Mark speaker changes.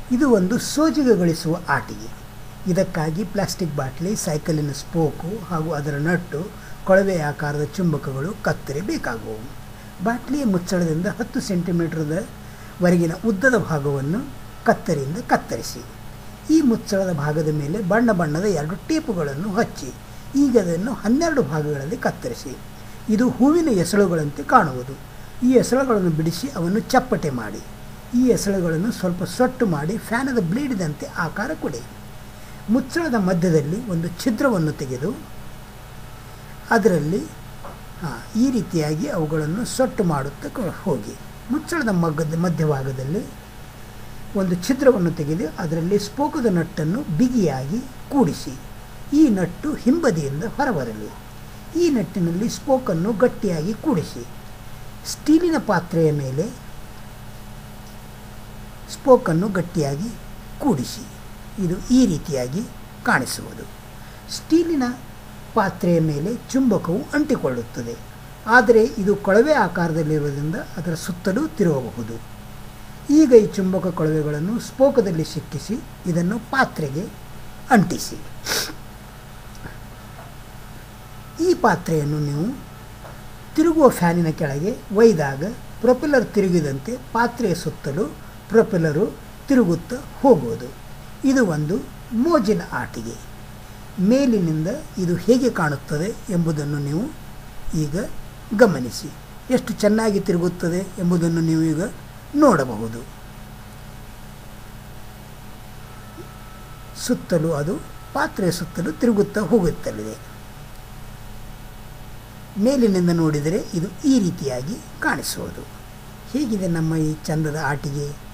Speaker 1: ಇದು ಒಂದು ಸೋಜಿಗೆಗೊಳಿಸುವ ಆಟಿಕೆ ಇದಕ್ಕಾಗಿ ಪ್ಲಾಸ್ಟಿಕ್ ಬಾಟ್ಲಿ ಸೈಕಲಿನ ಸ್ಪೋಕು ಹಾಗೂ ಅದರ ನಟ್ಟು ಕೊಳವೆ ಆಕಾರದ ಚುಂಬಕಗಳು ಕತ್ತರಿ ಬೇಕಾಗುವು ಬಾಟ್ಲಿಯ ಮುಚ್ಚಳದಿಂದ ಹತ್ತು ಸೆಂಟಿಮೀಟರ್ದ ವರೆಗಿನ ಉದ್ದದ ಭಾಗವನ್ನು ಕತ್ತರಿಯಿಂದ ಕತ್ತರಿಸಿ ಈ ಮುಚ್ಚಳದ ಭಾಗದ ಮೇಲೆ ಬಣ್ಣ ಬಣ್ಣದ ಎರಡು ಟೇಪುಗಳನ್ನು ಹಚ್ಚಿ ಈಗ ಅದನ್ನು ಹನ್ನೆರಡು ಭಾಗಗಳಲ್ಲಿ ಕತ್ತರಿಸಿ ಇದು ಹೂವಿನ ಎಸಳುಗಳಂತೆ ಕಾಣುವುದು ಈ ಎಸಳುಗಳನ್ನು ಬಿಡಿಸಿ ಅವನ್ನು ಚಪ್ಪಟೆ ಮಾಡಿ ಈ ಎಸಳುಗಳನ್ನು ಸ್ವಲ್ಪ ಸೊಟ್ಟು ಮಾಡಿ ಫ್ಯಾನದ ಬ್ಲೇಡಿದಂತೆ ಆಕಾರ ಕೊಡಿ ಮುಚ್ಚಳದ ಮಧ್ಯದಲ್ಲಿ ಒಂದು ಛಿದ್ರವನ್ನು ತೆಗೆದು ಅದರಲ್ಲಿ ಹಾಂ ಈ ರೀತಿಯಾಗಿ ಅವುಗಳನ್ನು ಸೊಟ್ಟು ಮಾಡುತ್ತಾ ಕ- ಹೋಗಿ ಮುಚ್ಚಳದ ಮಗ್ಗದ ಮಧ್ಯಭಾಗದಲ್ಲಿ ಒಂದು ಛಿದ್ರವನ್ನು ತೆಗೆದು ಅದರಲ್ಲಿ ಸ್ಪೋಕದ ನಟ್ಟನ್ನು ಬಿಗಿಯಾಗಿ ಕೂಡಿಸಿ ಈ ನಟ್ಟು ಹಿಂಬದಿಯಿಂದ ಹೊರಬರಲಿ ಈ ನಟ್ಟಿನಲ್ಲಿ ಸ್ಪೋಕನ್ನು ಗಟ್ಟಿಯಾಗಿ ಕೂಡಿಸಿ ಸ್ಟೀಲಿನ ಪಾತ್ರೆಯ ಮೇಲೆ ಸ್ಪೋಕನ್ನು ಗಟ್ಟಿಯಾಗಿ ಕೂಡಿಸಿ ಇದು ಈ ರೀತಿಯಾಗಿ ಕಾಣಿಸುವುದು ಸ್ಟೀಲಿನ ಪಾತ್ರೆಯ ಮೇಲೆ ಚುಂಬಕವು ಅಂಟಿಕೊಳ್ಳುತ್ತದೆ ಆದರೆ ಇದು ಕೊಳವೆ ಆಕಾರದಲ್ಲಿರುವುದರಿಂದ ಅದರ ಸುತ್ತಲೂ ತಿರುಗಬಹುದು ಈಗ ಈ ಚುಂಬಕ ಕೊಳವೆಗಳನ್ನು ಸ್ಪೋಕದಲ್ಲಿ ಸಿಕ್ಕಿಸಿ ಇದನ್ನು ಪಾತ್ರೆಗೆ ಅಂಟಿಸಿ ಈ ಪಾತ್ರೆಯನ್ನು ನೀವು ತಿರುಗುವ ಫ್ಯಾನಿನ ಕೆಳಗೆ ಒಯ್ದಾಗ ಪ್ರೊಪೆಲ್ಲರ್ ತಿರುಗಿದಂತೆ ಪಾತ್ರೆಯ ಸುತ್ತಲೂ ಪ್ರೊಪೆಲ್ಲರು ತಿರುಗುತ್ತಾ ಹೋಗುವುದು ಇದು ಒಂದು ಮೋಜಿನ ಆಟಿಕೆ ಮೇಲಿನಿಂದ ಇದು ಹೇಗೆ ಕಾಣುತ್ತದೆ ಎಂಬುದನ್ನು ನೀವು ಈಗ ಗಮನಿಸಿ ಎಷ್ಟು ಚೆನ್ನಾಗಿ ತಿರುಗುತ್ತದೆ ಎಂಬುದನ್ನು ನೀವು ಈಗ ನೋಡಬಹುದು ಸುತ್ತಲೂ ಅದು ಪಾತ್ರೆಯ ಸುತ್ತಲೂ ತಿರುಗುತ್ತಾ ಹೋಗುತ್ತಲಿದೆ ಮೇಲಿನಿಂದ ನೋಡಿದರೆ ಇದು ಈ ರೀತಿಯಾಗಿ ಕಾಣಿಸುವುದು ಹೇಗಿದೆ ನಮ್ಮ ಈ ಚಂದದ ಆಟಿಕೆ